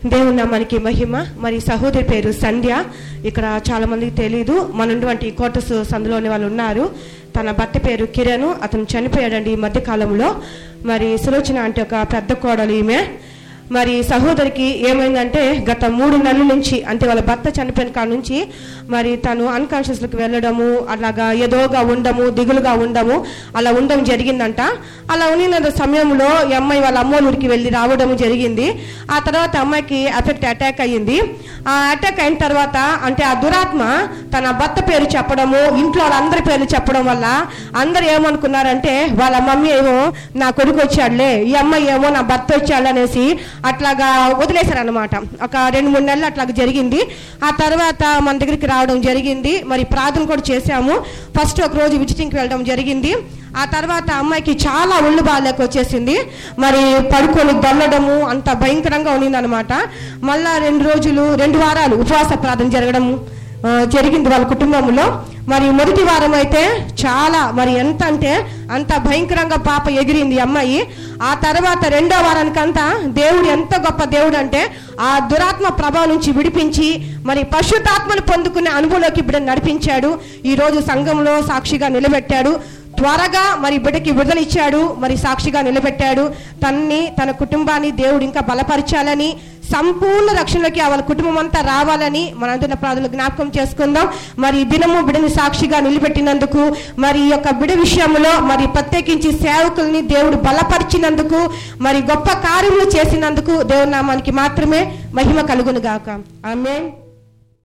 దేవుని నామానికి మహిమ మరి సహోదరి పేరు సంధ్య ఇక్కడ చాలా మందికి తెలియదు మన ఉన్నటువంటి కోటస్ సందులోని వాళ్ళు ఉన్నారు తన భర్త పేరు కిరణ్ అతను చనిపోయాడండి ఈ మధ్య కాలంలో మరి సులోచన అంటే ఒక పెద్ద కోడలు ఈమె మరి సహోదరికి ఏమైందంటే గత మూడు నెలల నుంచి అంటే వాళ్ళ భర్త చనిపోయిన కాడ నుంచి మరి తను అన్కాన్షియస్లోకి వెళ్ళడము అలాగా ఏదోగా ఉండము దిగులుగా ఉండము అలా ఉండడం జరిగిందంట అలా ఉన్న సమయంలో ఈ అమ్మాయి వాళ్ళ అమ్మోళ్ళూరికి వెళ్ళి రావడం జరిగింది ఆ తర్వాత అమ్మాయికి ఎఫెక్ట్ అటాక్ అయ్యింది ఆ అటాక్ అయిన తర్వాత అంటే ఆ దురాత్మ తన భర్త పేరు చెప్పడము ఇంట్లో వాళ్ళందరి పేర్లు చెప్పడం వల్ల అందరు ఏమనుకున్నారంటే వాళ్ళ మమ్మీ ఏమో నా కొడుకు వచ్చాడులే ఈ అమ్మాయి ఏమో నా భర్త వచ్చాడు అనేసి అట్లాగా వదిలేశారనమాట ఒక రెండు మూడు నెలలు అట్లాగా జరిగింది ఆ తర్వాత మన దగ్గరికి రావడం జరిగింది మరి ప్రార్థన కూడా చేశాము ఫస్ట్ ఒక రోజు విజిటింగ్కి వెళ్ళడం జరిగింది ఆ తర్వాత అమ్మాయికి చాలా ఒళ్ళు బాగాలేక వచ్చేసింది మరి పడుకొని దొల్లడము అంత భయంకరంగా ఉన్నిందనమాట మళ్ళా రెండు రోజులు రెండు వారాలు ఉపవాస ప్రార్థన జరగడము ఆ, జరిగింది వాళ్ళ కుటుంబంలో మరి మొదటి వారం అయితే చాలా మరి ఎంత అంటే అంత భయంకరంగా పాప ఎగిరింది ఈ అమ్మాయి ఆ తర్వాత రెండో వారానికంతా దేవుడు ఎంత గొప్ప దేవుడు అంటే ఆ దురాత్మ ప్రభావం నుంచి విడిపించి మరి పశుతాత్మను పొందుకునే అనుభవంలోకి బిడ్డ నడిపించాడు ఈ రోజు సంఘంలో సాక్షిగా నిలబెట్టాడు త్వరగా మరి బిడ్డకి విడుదల ఇచ్చాడు మరి సాక్షిగా నిలబెట్టాడు తన్ని తన కుటుంబాన్ని దేవుడు ఇంకా బలపరచాలని సంపూర్ణ రక్షణలోకి వాళ్ళ కుటుంబం అంతా రావాలని మనందరి ప్రార్థనలు జ్ఞాపకం చేసుకుందాం మరి ఈ దినము బిడని సాక్షిగా నిలబెట్టినందుకు మరి ఈ యొక్క బిడ విషయంలో మరి ప్రత్యేకించి సేవకుల్ని దేవుడు బలపరిచినందుకు మరి గొప్ప కార్యములు చేసినందుకు దేవుని నామానికి మాత్రమే మహిమ కలుగును గాక ఆమె